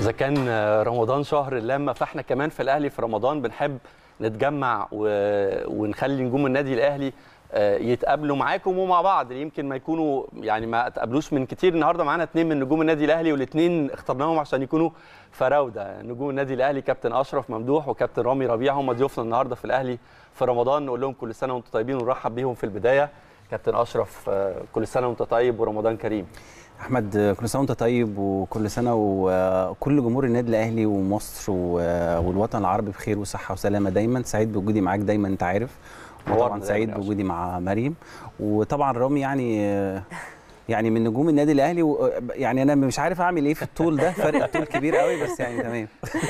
اذا كان رمضان شهر اللمه فاحنا كمان في الاهلي في رمضان بنحب نتجمع و... ونخلي نجوم النادي الاهلي آه، يتقابلوا معاكم ومع بعض يمكن ما يكونوا يعني ما تقابلوش من كتير النهارده معانا اثنين من نجوم النادي الاهلي والاثنين اخترناهم عشان يكونوا فراوده نجوم النادي الاهلي كابتن اشرف ممدوح وكابتن رامي ربيع هم ضيوفنا النهارده في الاهلي في رمضان نقول لهم كل سنه وانتم طيبين ونرحب بيهم في البدايه كابتن اشرف آه، كل سنه وانت طيب ورمضان كريم احمد كل سنه وانت طيب وكل سنه وكل جمهور النادي الاهلي ومصر و- والوطن العربي بخير وصحه وسلامه دايما سعيد بوجودي معاك دايما انت عارف نورنا وطبعا دايما سعيد يا أشرف. بوجودي مع مريم وطبعا رامي يعني يعني من نجوم النادي الاهلي و- يعني انا مش عارف اعمل ايه في الطول ده فرق الطول كبير قوي بس يعني تمام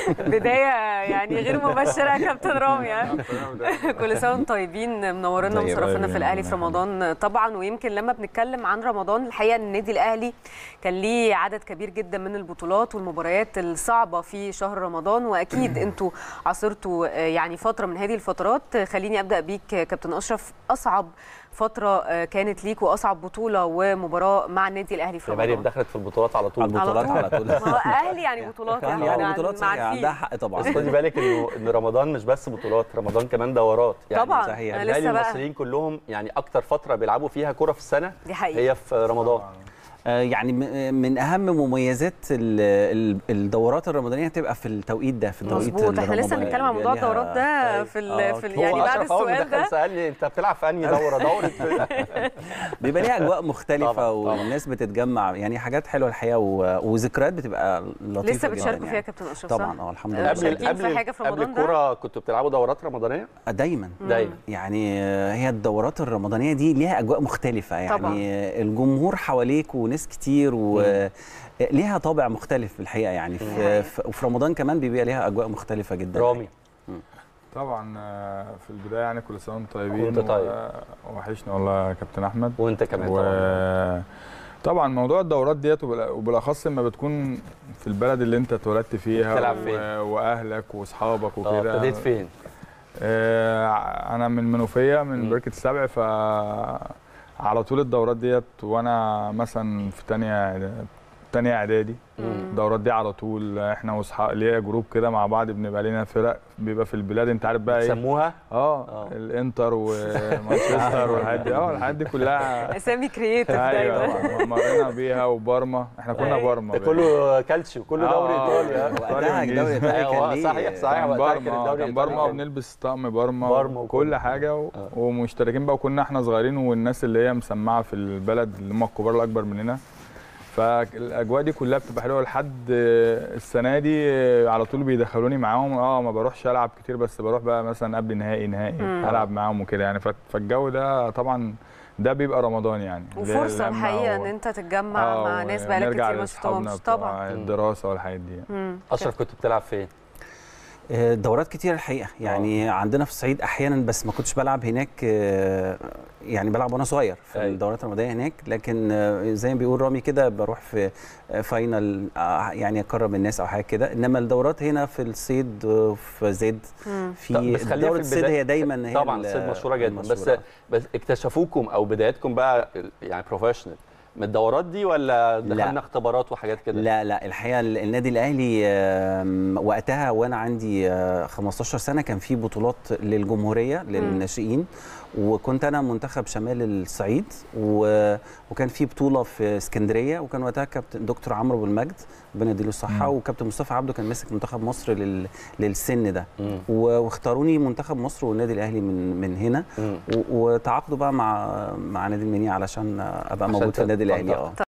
بدايه يعني غير مبشره يا كابتن رامي ها؟ كل سنه وانتم طيبين منورنا طيب، ومشرفينا طيب في يا الاهلي في رمضان طبعا ويمكن لما بنتكلم عن رمضان الحقيقه ان النادي الاهلي كان ليه عدد كبير جدا من البطولات والمباريات الصعبه في شهر رمضان واكيد انتوا عاصرتوا آه، يعني فتره من هذه الفترات خليني ابدا بيك كابتن اشرف اصعب فتره آه، كانت ليك واصعب بطوله ومباراه مع النادي الاهلي في يا مريم رمضان دخلت في البطولات على طول على البطولات طول. على طول ما هو اهلي يعني بطولات يعني يعني يعني بطولات مع صحيح الفيل. عندها حق طبعا بس خدي بالك انه ان رمضان مش بس بطولات رمضان كمان دورات يعني طبعا صحيح. انا الاهلي لسه بقى المصريين كلهم يعني اكتر فتره بيلعبوا فيها كره في السنه دي حقيقة. هي في رمضان آه، يعني م- من اهم مميزات ال- ال- الدورات الرمضانيه تبقى في التوقيت ده في التوقيت مظبوط احنا لسه الرمضاني. بنتكلم عن موضوع بيبقى ليها- الدورات ده أيوة. في ال آه، في ال هو يعني بعد أشرف أول ما السؤال دخل ده سالني انت بتلعب في انهي دوره دوره بيبقى ليها اجواء مختلفه طبعاً، طبعاً. والناس بتتجمع يعني حاجات حلوه الحقيقه و- وذكريات بتبقى لطيفه لسه جداً بتشاركوا يعني. فيها يا كابتن اشرف طبعا صح؟ اه الحمد آه، لله قبل مشاركين في قبل حاجة في قبل رمضان ده؟ الكوره كنتوا بتلعبوا دورات رمضانيه دايما دايما يعني آه، هي الدورات الرمضانيه دي ليها اجواء مختلفه يعني طبعاً. آه، الجمهور حواليك وناس كتير وليها طابع مختلف في الحقيقه يعني في, مم. في وفي رمضان كمان بيبقى ليها اجواء مختلفه جدا رامي طبعا آه، في البدايه يعني كل سنه وانتم طيبين وأنت طيب. و- وحشني والله يا كابتن احمد وانت كمان و... طبعا طبعا موضوع الدورات ديت وبال- وبالاخص لما بتكون في البلد اللي انت اتولدت فيها بتلعب و... فين؟ واهلك واصحابك اه وكده ابتديت فين؟ آه انا من منوفيه من مم. بركه السبع ف على طول الدورات ديت وانا مثلا في تانية تانية اعدادي مم. الدورات دي على طول احنا واصحاب ليا جروب كده مع بعض بنبقى لنا فرق بيبقى في البلاد انت عارف بقى ايه سموها اه آه. الانتر ومانشستر والحاجات دي اه الحاجات دي كلها اسامي كرييتيف ايوه دايما طبعاً، مرينا بيها وبارما احنا كنا أيوة. بارما ده كله كالتشيو كله دوري آه، ايطالي ها؟ آه. وقتها الدوري الايطالي أيوة، كان ليه صحيح، صحيح. كان وقتها كان بارما الدوري كان بارما الإيطالي. وبنلبس طقم بارما, بارما وكل وكله. حاجه و... آه. ومشتركين بقى وكنا احنا صغيرين والناس اللي هي مسمعه في البلد اللي هم الكبار الاكبر مننا فالاجواء دي كلها بتبقى حلوه لحد السنه دي على طول بيدخلوني معاهم اه ما بروحش العب كتير بس بروح بقى مثلا قبل نهائي نهائي مم. العب معاهم وكده يعني ف- فالجو ده طبعا ده بيبقى رمضان يعني وفرصه اللمة الحقيقه و- ان انت تتجمع آه، مع ناس بقالك ونرجع كتير ما لأصحابنا شفتهمش بتوع طبعا الدراسه والحاجات دي مم. اشرف كنت بتلعب فين؟ آه، دورات كتير الحقيقه يعني عندنا في الصعيد احيانا بس ما كنتش بلعب هناك آه، يعني بلعب وانا صغير في أيوة. الدورات الرمضانيه هناك لكن آه، زي ما بيقول رامي كده بروح في آه، فاينل آه، يعني اكرم الناس او حاجه كده انما الدورات هنا في الصيد آه، في زيد مم. في طب بس خلينا دوره في الصيد البداية- هي دايما هي طبعا ال- الصيد مشهوره جدا بس المشهورة. بس اكتشفوكم او بدايتكم بقى يعني بروفيشنال من الدورات دي ولا دخلنا اختبارات وحاجات كده؟ لا لا الحقيقه ال- النادي الاهلي آم، وقتها وانا عندي آه، 15 سنه كان في بطولات للجمهوريه للناشئين وكنت انا منتخب شمال الصعيد و- وكان في بطوله في اسكندريه وكان وقتها كابتن دكتور عمرو ابو المجد ربنا يديله الصحه مم. وكابتن مصطفى عبده كان ماسك منتخب مصر لل... للسن ده مم. و- واختاروني منتخب مصر والنادي الاهلي من من هنا مم. و- وتعاقدوا بقى مع مع نادي المنيا علشان ابقى عشان موجود في النادي الاهلي تنطلق. اه